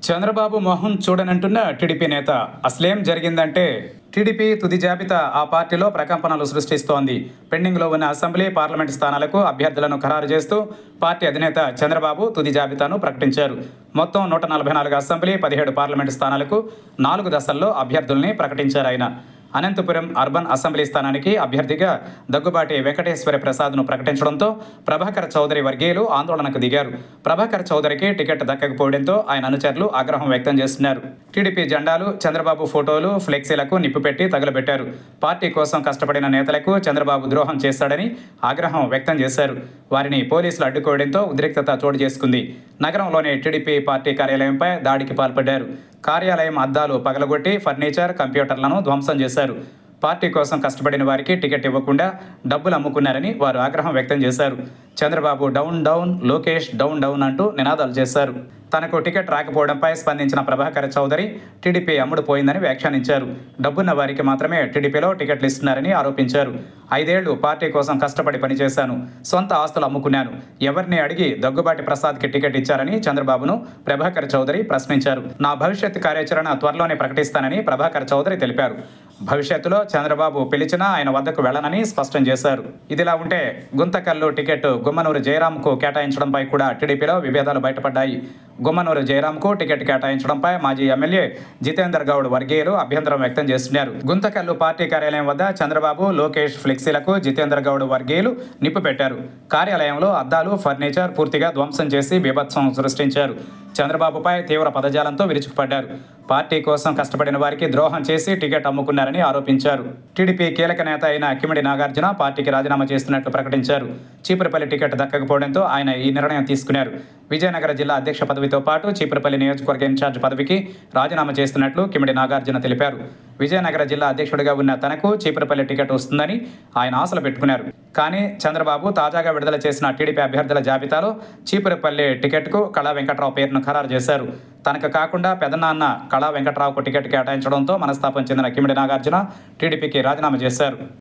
చంద్రబాబు మొహం చూడనంటున్న టీడీపీ నేత అసలేం జరిగిందంటే టీడీపీ తుది జాబితా ఆ పార్టీలో ప్రకంపనలు సృష్టిస్తోంది పెండింగ్లో ఉన్న అసెంబ్లీ పార్లమెంట్ స్థానాలకు అభ్యర్థులను ఖరారు చేస్తూ పార్టీ అధినేత చంద్రబాబు తుది జాబితాను ప్రకటించారు మొత్తం నూట నలభై నాలుగు అసెంబ్లీ పదిహేడు పార్లమెంట్ స్థానాలకు నాలుగు దశల్లో అభ్యర్థుల్ని ప్రకటించారు ఆయన అనంతపురం అర్బన్ అసెంబ్లీ స్థానానికి అభ్యర్థిగా దగ్గుబాటి వెంకటేశ్వర ప్రసాద్ను ప్రకటించడంతో ప్రభాకర్ చౌదరి వర్గీయులు ఆందోళనకు దిగారు ప్రభాకర్ చౌదరికి టికెట్ దక్కకపోవడంతో ఆయన అనుచరులు ఆగ్రహం వ్యక్తం చేస్తున్నారు టీడీపీ జెండాలు చంద్రబాబు ఫోటోలు ఫ్లెక్సీలకు నిప్పుపెట్టి తగులబెట్టారు పార్టీ కోసం కష్టపడిన నేతలకు చంద్రబాబు ద్రోహం చేశాడని ఆగ్రహం వ్యక్తం చేశారు వారిని పోలీసులు అడ్డుకోవడంతో ఉద్రిక్తత చోటు చేసుకుంది నగరంలోని టీడీపీ పార్టీ కార్యాలయంపై దాడికి పాల్పడ్డారు కార్యాలయం అద్దాలు పగలగొట్టి ఫర్నిచర్ కంప్యూటర్లను ధ్వంసం చేశారు పార్టీ కోసం కష్టపడిన వారికి టికెట్ ఇవ్వకుండా డబ్బులు అమ్ముకున్నారని వారు ఆగ్రహం వ్యక్తం చేశారు Chandrababu down down Lokesh down down అంటూ నినాదాలు చేశారు తనకు టికెట్ రాకపోవడంపై స్పందించిన ప్రభాకర్ చౌదరి టీడీపీ అమ్ముడు పోయిందని వ్యాఖ్యానించారు డబ్బున్న వారికి మాత్రమే టీడీపీలో టికెట్లు ఇస్తున్నారని ఆరోపించారు ఐదేళ్లు పార్టీ కోసం కష్టపడి పనిచేశాను సొంత ఆస్తులు అమ్ముకున్నాను ఎవరిని అడిగి దగ్గుబాటి ప్రసాద్కి టికెట్ ఇచ్చారని చంద్రబాబును ప్రభాకర్ చౌదరి ప్రశ్నించారు నా భవిష్యత్ కార్యాచరణ త్వరలోనే ప్రకటిస్తానని ప్రభాకర్ చౌదరి తెలిపారు భవిష్యత్తులో చంద్రబాబు పిలిచినా ఆయన వద్దకు వెళ్లనని స్పష్టం చేశారు ఇదిలా ఉంటే గుంతకల్లు టికెట్ గుమ్మనూరు జయరాంకు కేటాయించడంపై కూడా టీడీపీలో విభేదాలు బయటపడ్డాయి గుమ్మనూరు జయరాంకు టికెట్ కేటాయించడంపై మాజీ ఎమ్మెల్యే జితేందర్ గౌడ్ వర్గీయులు అభ్యంతరం వ్యక్తం చేస్తున్నారు గుంతకల్లు పార్టీ కార్యాలయం వద్ద చంద్రబాబు లోకేష్ ఫ్లెక్సీలకు జితేందర్ గౌడ్ వర్గీయులు నిప్పు పెట్టారు కార్యాలయంలో అద్దాలు ఫర్నిచర్ పూర్తిగా ధ్వంసం చేసి బీభత్సం సృష్టించారు చంద్రబాబుపై తీవ్ర పదజాలంతో విరుచుకుపడ్డారు పార్టీ కోసం కష్టపడిన వారికి ద్రోహం చేసి టికెట్ అమ్ముకున్నారని ఆరోపించారు టీడీపీ కీలక నేత అయిన కిమిడి నాగార్జున పార్టీకి రాజీనామా చేస్తున్నట్లు ప్రకటించారు చీపురపల్లి టికెట్ దక్కకపోవడంతో ఆయన ఈ నిర్ణయం తీసుకున్నారు విజయనగర జిల్లా అధ్యక్ష పదవితో పాటు చీపురపల్లి నియోజకవర్గ ఇన్ఛార్జ్ పదవికి రాజీనామా చేస్తున్నట్లు కిమిడి నాగార్జున తెలిపారు విజయనగర జిల్లా అధ్యక్షుడిగా ఉన్న తనకు చీపురపల్లి టికెట్ వస్తుందని ఆయన ఆశలు పెట్టుకున్నారు కానీ చంద్రబాబు తాజాగా విడుదల చేసిన టీడీపీ అభ్యర్థుల జాబితాలో చీపురపల్లి టికెట్కు కళా వెంకట్రావు పేరును ఖరారు చేశారు తనకు కాకుండా పెదనాన్న కళా వెంకట్రావుకు టికెట్ కేటాయించడంతో మనస్తాపం చెందిన కిమిడి నాగార్జున టీడీపీకి రాజీనామా చేశారు